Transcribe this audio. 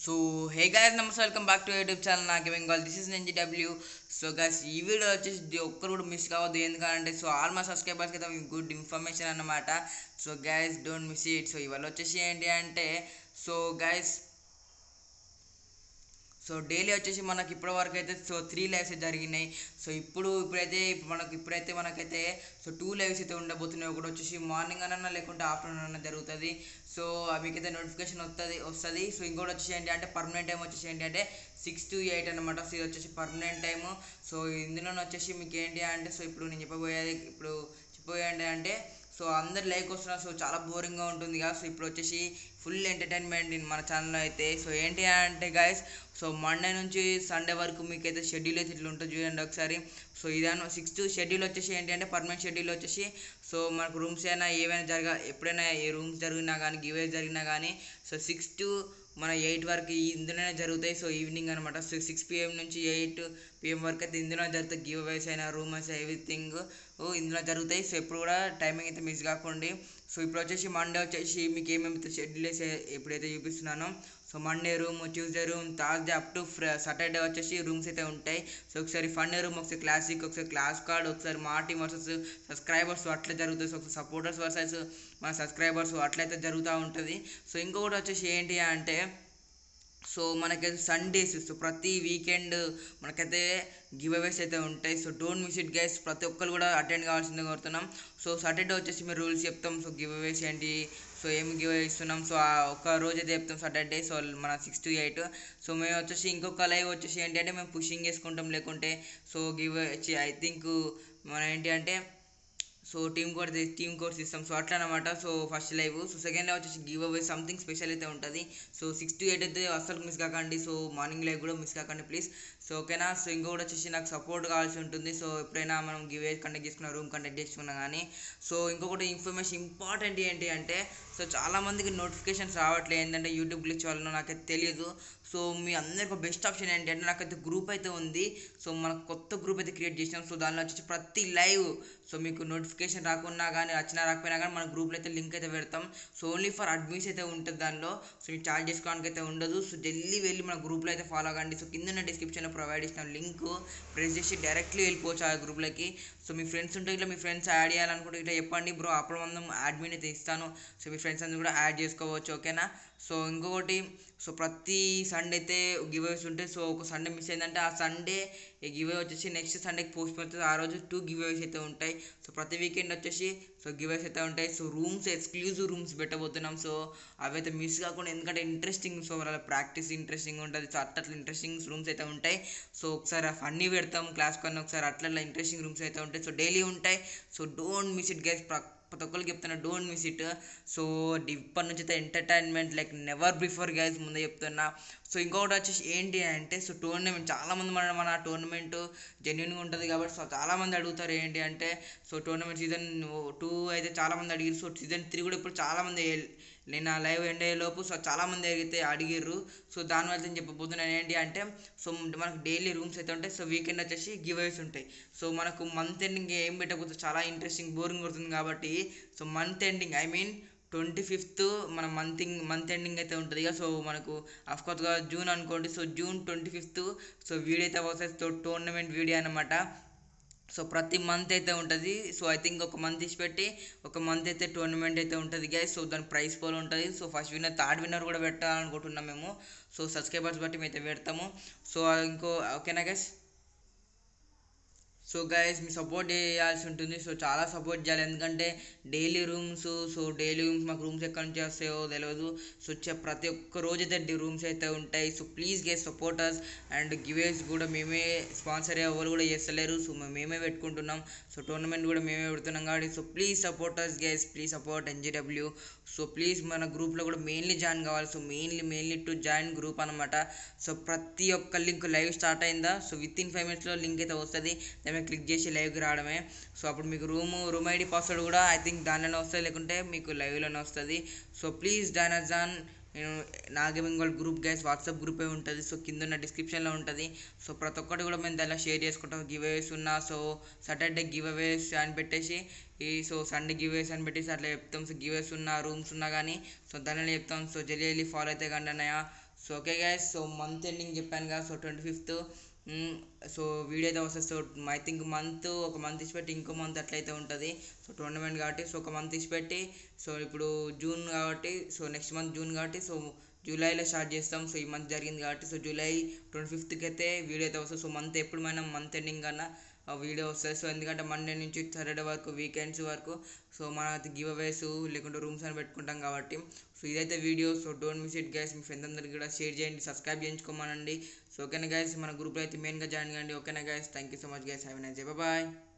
so hey guys నమస్తే welcome back to YouTube channel నాకు Bengal this is NGW so guys ఈ video వచ్చేసి the ఒక్కరు కూడా మిస్ కావద్దు ఎందుకంటే సో ఆల్ మా సబ్స్క్రైబర్స్కి అయితే గుడ్ ఇన్ఫర్మేషన్ అన్నమాట so guys don't miss it so ఇవాళ వచ్చేసి ఏంటి అంటే సో గైస్ సో డైలీ వచ్చేసి మనకి ఇప్పటి వరకు అయితే సో త్రీ లైవ్స్ జరిగినాయి సో ఇప్పుడు ఇప్పుడైతే ఇప్పుడు మనకు ఇప్పుడైతే మనకైతే సో టూ లైవ్స్ అయితే ఉండబోతున్నాయి ఒకటి వచ్చేసి మార్నింగ్ అన్న లేకుంటే ఆఫ్టర్నూన్ అన్న జరుగుతుంది సో మీకైతే నోటిఫికేషన్ వస్తుంది వస్తుంది సో ఇంకోటి వచ్చేసి ఏంటి అంటే పర్మనెంట్ టైం వచ్చేసి ఏంటి అంటే సిక్స్ టు ఎయిట్ అనమాట సో ఇది వచ్చేసి పర్మనెంట్ టైము సో ఇందులో వచ్చేసి మీకు ఏంటి అంటే సో ఇప్పుడు నేను చెప్పబోయేది ఇప్పుడు చెప్పబోయేది అంటే సో అందరు లైక్ వస్తున్నారు సో చాలా బోరింగ్గా ఉంటుంది కదా సో ఇప్పుడు వచ్చేసి ఫుల్ ఎంటర్టైన్మెంట్ మన ఛానల్లో అయితే సో ఏంటి అంటే గాయస్ సో మండే నుంచి సండే వరకు మీకు అయితే షెడ్యూల్ అయితే ఇట్లా ఉంటుంది చూడండి ఒకసారి సో ఇదాను సిక్స్త్ షెడ్యూల్ వచ్చేసి ఏంటి అంటే పర్మనెంట్ షెడ్యూల్ వచ్చేసి సో మనకు రూమ్స్ అయినా ఏవైనా జరగ ఎప్పుడైనా ఏ రూమ్స్ జరిగినా కానీ గివేస్ జరిగినా కానీ సో సిక్స్ టు మన ఎయిట్ వరకు ఇందులోనే జరుగుతాయి సో ఈవినింగ్ అనమాట సో సిక్స్ పిఎం నుంచి ఎయిట్ పిఎం వరకు అయితే ఇందులో జరుగుతాయి గివ్ అవేస్ అయినా రూమర్స్ ఎవ్రీథింగ్ ఇందులో జరుగుతాయి సో ఎప్పుడు కూడా టైమింగ్ అయితే మిస్ కాకండి సో ఇప్పుడు వచ్చేసి మండే వచ్చేసి మీకు ఏమేమి షెడ్యూల్ వేసి ఎప్పుడైతే చూపిస్తున్నానో so Monday room Tuesday room Thursday up to Saturday వచ్చేసి రూమ్స్ అయితే ఉంటాయి సో ఒకసారి ఫండే రూమ్ ఒకసారి క్లాసిక్ ఒకసారి క్లాస్ కార్డ్ ఒకసారి మా టీమ్ వర్సెస్ సబ్స్క్రైబర్స్ అట్లా జరుగుతుంది సో ఒకసారి సపోర్టర్స్ వర్సెస్ మన సబ్స్క్రైబర్స్ అట్లయితే జరుగుతూ ఉంటుంది సో ఇంకొకటి వచ్చేసి ఏంటి అంటే సో మనకైతే సండేస్ సో ప్రతి వీకెండ్ మనకైతే గివ్ అవేస్ అయితే ఉంటాయి so don't miss it guys ప్రతి ఒక్కరు కూడా అటెండ్ కావాల్సిందే కోరుతున్నాం సో సాటర్డే వచ్చేసి మీరు రూల్స్ చెప్తాం సో గివ్ అవేస్ ఏంటి సో ఏమి గివ్ ఇస్తున్నాం సో ఆ ఒక రోజు అయితే చెప్తాం సాటర్డే సో మన సిక్స్ టు ఎయిట్ సో మేము వచ్చేసి ఇంకొక లైవ్ వచ్చేసి ఏంటి అంటే మేము పుషింగ్ చేసుకుంటాం లేకుంటే సో గివ్ వచ్చి ఐ థింక్ మనం ఏంటి అంటే so team code team codes ఇస్తాం సో అట్లా అనమాట so first live so second live వచ్చేసి గివ్ అవే సంథింగ్ స్పెషల్ అయితే ఉంటుంది సో సిక్స్ టు ఎయిట్ అయితే అస్సలు మిస్ కాకండి సో మార్నింగ్ లైవ్ కూడా మిస్ కాకండి ప్లీజ్ సో ఓకేనా సో ఇంకొకటి వచ్చేసి నాకు సపోర్ట్ కావాల్సి ఉంటుంది సో ఎప్పుడైనా మనం గివ్ అవే కండక్ట్ చేసుకున్న రూమ్ కండక్ట్ చేసుకున్నా కానీ సో ఇంకొకటి ఇన్ఫర్మేషన్ ఇంపార్టెంట్ ఏంటి అంటే సో చాలామందికి నోటిఫికేషన్స్ రావట్లేదు ఏంటంటే యూట్యూబ్ గ్లిచ్ వల్ల నాకైతే తెలియదు సో మీ అందరికి ఒక బెస్ట్ ఆప్షన్ ఏంటి అంటే నాకైతే గ్రూప్ అయితే ఉంది సో మనకు కొత్త గ్రూప్ అయితే క్రియేట్ చేసినాం సో దానిలో వచ్చేసి ప్రతి లైవ్ సో మీకు నోటిఫికేషన్ రాకున్నా కానీ వచ్చినా రాకపోయినా కానీ మన గ్రూప్లో అయితే లింక్ అయితే పెడతాం సో ఓన్లీ ఫర్ అడ్మిన్స్ అయితే ఉంటుంది దానిలో సో మీకు చార్జ్ చేసుకోవడానికి అయితే ఉండదు సో జల్దీ వెళ్ళి మన గ్రూప్లో అయితే ఫాలో అవ్వండి సో కింద డిస్క్రిప్షన్లో ప్రొవైడ్ చేసిన లింక్ ప్రెస్ చేసి డైరెక్ట్లీ వెళ్ళిపోవచ్చు ఆ గ్రూప్లోకి సో మీ ఫ్రెండ్స్ ఉంటే ఇట్లా మీ ఫ్రెండ్స్ యాడ్ చేయాలనుకుంటే ఇట్లా చెప్పండి బ్రో అప్పుడు మనం అడ్మిన్ అయితే ఇస్తాను సో మీ ఫ్రెండ్స్ అందరూ కూడా యాడ్ చేసుకోవచ్చు ఓకేనా సో ఇంకొకటి సో ప్రతి సండే అయితే గివ్ అవేస్ ఉంటాయి సో ఒక సండే మిస్ అయిందంటే ఆ సండే గివ్ అవే వచ్చేసి నెక్స్ట్ సండేకి పోస్ట్ అవుతుంది ఆ రోజు టూ గివ్ అవేస్ అయితే ఉంటాయి సో ప్రతి వీకెండ్ వచ్చేసి సో గివ్ అవేస్ అయితే ఉంటాయి సో రూమ్స్ ఎక్స్క్లూజివ్ రూమ్స్ పెట్టబోతున్నాం సో అవి అయితే మిస్ కాకుండా ఎందుకంటే ఇంట్రెస్టింగ్ సో వాళ్ళ ప్రాక్టీస్ ఇంట్రెస్టింగ్ ఉంటుంది సో అట్లా ఇంట్రెస్టింగ్ రూమ్స్ అయితే ఉంటాయి సో ఒకసారి ఫన్నీ పెడతాం క్లాస్ కన్నా ఒకసారి అట్లా ఇంట్రెస్టింగ్ రూమ్స్ అయితే ఉంటాయి సో డైలీ ఉంటాయి so don't miss it guys ప్రతి ఒక్కరికి చెప్తున్నా డోంట్ మిస్ ఇట్ సో ఇప్పటి నుంచి అయితే entertainment like never before guys ముందే చెప్తున్నా సో ఇంకొకటి వచ్చేసి ఏంటి అంటే సో టోర్నమెంట్ చాలామంది మన మన టోర్నమెంట్ జెన్యున్గా ఉంటుంది కాబట్టి సో చాలామంది అడుగుతారు ఏంటి అంటే సో టోర్నమెంట్ సీజన్ టూ అయితే చాలామంది అడిగారు సో సీజన్ త్రీ కూడా ఇప్పుడు చాలామంది నేను ఆ లైవ్ ఎండ్ అయ్యేలోపు సో చాలామంది అయితే అడిగిర్రు సో దానివల్ల నేను చెప్పబోతున్నాను ఏంటి అంటే సో మనకు డైలీ రూమ్స్ అయితే ఉంటాయి సో వీకెండ్ వచ్చేసి గివ్ అవేస్ ఉంటాయి సో మనకు మంత్ ఎండింగ్ ఏం పెట్టకపోతే చాలా ఇంట్రెస్టింగ్ బోరింగ్ కొడుతుంది కాబట్టి so month ending I mean twenty fifth మన మంత్ మంత్ ఎండింగ్ అయితే ఉంటుంది ఇక సో మనకు అఫ్కోర్స్గా జూన్ అనుకోండి so June twenty fifth so video అయితే వస్తుంది టోర్నమెంట్ వీడియో అనమాట సో ప్రతి మంత్ అయితే ఉంటుంది సో ఐ థింక్ ఒక మంత్ ఇచ్చి పెట్టి ఒక మంత్ అయితే టోర్నమెంట్ అయితే ఉంటుంది గైస్ సో దాని ప్రైస్ పోల్ ఉంటుంది so first winner third winner కూడా పెట్టాలనుకుంటున్నాం మేము సో సబ్స్క్రైబర్స్ బట్టి మేము అయితే పెడతాము సో ఇంకో ఓకేనా గైస్ సో గైస్ మీ సపోర్ట్ చేయాల్సి ఉంటుంది సో చాలా సపోర్ట్ చేయాలి ఎందుకంటే daily rooms so daily rooms మాకు రూమ్స్ ఎక్కడి నుంచి వస్తాయో తెలియదు సో వచ్చే ప్రతి ఒక్క రోజు అయితే రూమ్స్ అయితే ఉంటాయి so please guys supporters and giveaways కూడా మేమే స్పాన్సర్ ఎవరు కూడా చేస్తలేరు సో మేమే పెట్టుకుంటున్నాం సో టోర్నమెంట్ కూడా మేమే పెడుతున్నాం కాబట్టి so please supporters guys please support NGW so please మన గ్రూప్లో కూడా మెయిన్లీ జాయిన్ కావాలి so mainly mainly to join group అనమాట సో ప్రతి ఒక్క లింక్ లైవ్ స్టార్ట్ అయిందా సో విత్ ఇన్ ఫైవ్ మినిట్స్లో లింక్ అయితే వస్తుంది దాని క్లిక్ చేసి లైవ్కి రావడమే సో అప్పుడు మీకు రూమ్ రూమ్ ఐడి పాస్వర్డ్ కూడా ఐ థింక్ దానిలోనే వస్తుంది లేకుంటే మీకు లైవ్లోనే వస్తుంది so please join us join నేను నాగబెంగాల్ గ్రూప్ గైస్ వాట్సాప్ గ్రూపే ఉంటుంది సో కింద ఉన్న డిస్క్రిప్షన్లో ఉంటుంది సో ప్రతి ఒక్కటి కూడా మేము దానిలో షేర్ చేసుకుంటాం గివ్ అవేస్ ఉన్నా సో సాటర్డే గివ్ అవేస్ అని పెట్టేసి ఈ సో సండే గివ్ అవేస్ అని పెట్టేసి అట్లా చెప్తాం సో గివ్ అవేస్ ఉన్నా రూమ్స్ ఉన్నా కానీ సో దానిలో చెప్తాం సో జల్లి వెళ్ళి ఫాలో అయితే కండి అన్నయ్య so okay guys so month ending చెప్పాను కదా so twenty fifth so video అయితే వస్తుంది సో ఐ థింక్ మంత్ ఒక మంత్ ఇచ్చిపెట్టి ఇంకో మంత్ అట్లయితే ఉంటుంది సో టోర్నమెంట్ కాబట్టి సో ఒక మంత్ ఇచ్చిపెట్టి సో ఇప్పుడు జూన్ కాబట్టి సో నెక్స్ట్ మంత్ జూన్ కాబట్టి సో జూలైలో స్టార్ట్ చేస్తాం సో ఈ మంత్ జరిగింది కాబట్టి సో జూలై ట్వంటీ ఫిఫ్త్కి అయితే వీడియో అయితే వస్తుంది సో మంత్ ఎప్పుడు మనం మంత్ ఎండింగ్ కన్నా ఆ వీడియో వస్తుంది సో ఎందుకంటే మండే నుంచి సాటర్డే వరకు వీకెండ్స్ వరకు సో మన గివ్ అవేస్ లేకుంటే రూమ్స్ అని పెట్టుకుంటాం కాబట్టి సో ఇదైతే video so don't miss it guys మీ ఫ్రెండ్ అందరికి కూడా షేర్ చేయండి సబ్స్క్రైబ్ చేయించుకోమనండి సో ఓకేనా గైస్ మన గ్రూప్లో అయితే మెయిన్గా జాయిన్ కండి ఓకేనా guys thank you so much guys have nice bye